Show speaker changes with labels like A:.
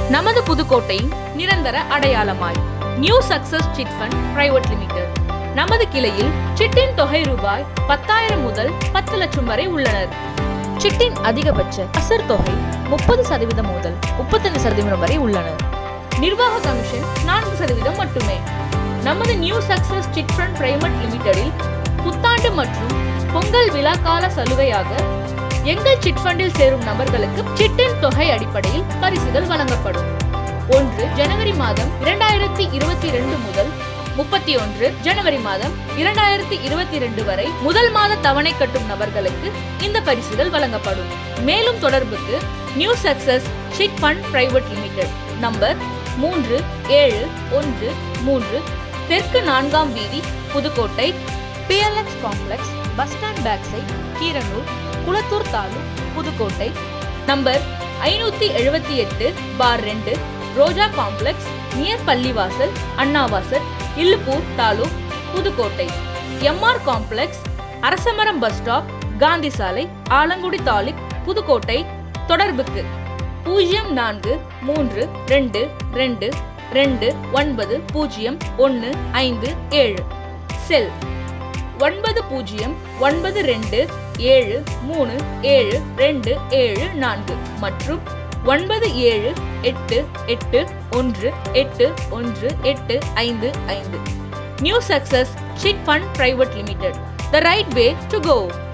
A: நமது புதுக்கோட்டையின் நிரந்தர அடையாளமாய் new success chit fund private limited நமது கிளையில் சிட்டின் தொகை ரூபாய் பத்தாயிரம் முதல் பத்து லட்சம் வரை உள்ளனர்
B: சிட்டின் அதிகபட்ச அசர் தொகை முப்பது சதவீதம் முதல் முப்பத்தைந்து சதவீதம் வரை உள்ளனர்
A: நிர்வாக கமிஷன் நான்கு சதவீதம் மட்டுமே நமது new success chit fund private லிமிடெடில் புத்தாண்டு மற்றும் பொங்கல் விழா கால சலுகையாக எங்கள் சிட் ஃபண்டில் சேரும் நபர்களுக்கு சிட்டின் தொகை அடிப்படையில் பரிசுகள் வழங்கப்படும் ஒன்று ஜனவரி மாதம் இரண்டாயிரத்தி இருபத்தி ரெண்டு முதல் முப்பத்தி ஒன்று ஜனவரி மாதம் இரண்டாயிரத்தி இருபத்தி ரெண்டு வரை முதல் மாத தவணை கட்டும் நபர்களுக்கு இந்த பரிசுகள் வழங்கப்படும் மேலும் தொடர்புக்கு new success chit fund private limited number மூன்று ஏழு ஒன்று மூன்று தெற்கு நான்காம் வீதி Pudukkottai
B: PLX complex bus stand back side Keeranur Kulathur taluk Pudukkottai
A: number ஐநூத்தி எழுபத்தி எட்டு பார் ரெண்டு ரோஜா காம்ப்ளெக்ஸ் நியர் பள்ளிவாசல் அண்ணாவாசல் இல்லுப்பூர் தாலூக் புதுக்கோட்டை எம்ஆர் காம்ப்ளெக்ஸ் அரசமரம் பஸ் ஸ்டாப் காந்தி சாலை ஆலங்குடி தாலுக் புதுக்கோட்டை தொடர்புக்கு பூஜ்ஜியம் நான்கு மூன்று ரெண்டு ரெண்டு ரெண்டு ஒன்பது பூஜ்ஜியம் ஒன்று ஐந்து ஏழு செல் ஒன்பது பூஜ்ஜியம் ஒன்பது ரெண்டு ஏழு மூணு ஏழு ரெண்டு ஏழு நான்கு மற்றும் ஒன்பது ஏழு எட்டு எட்டு ஒன்று எட்டு ஒன்று எட்டு ஐந்து ஐந்து new success chit fund private limited the right way to go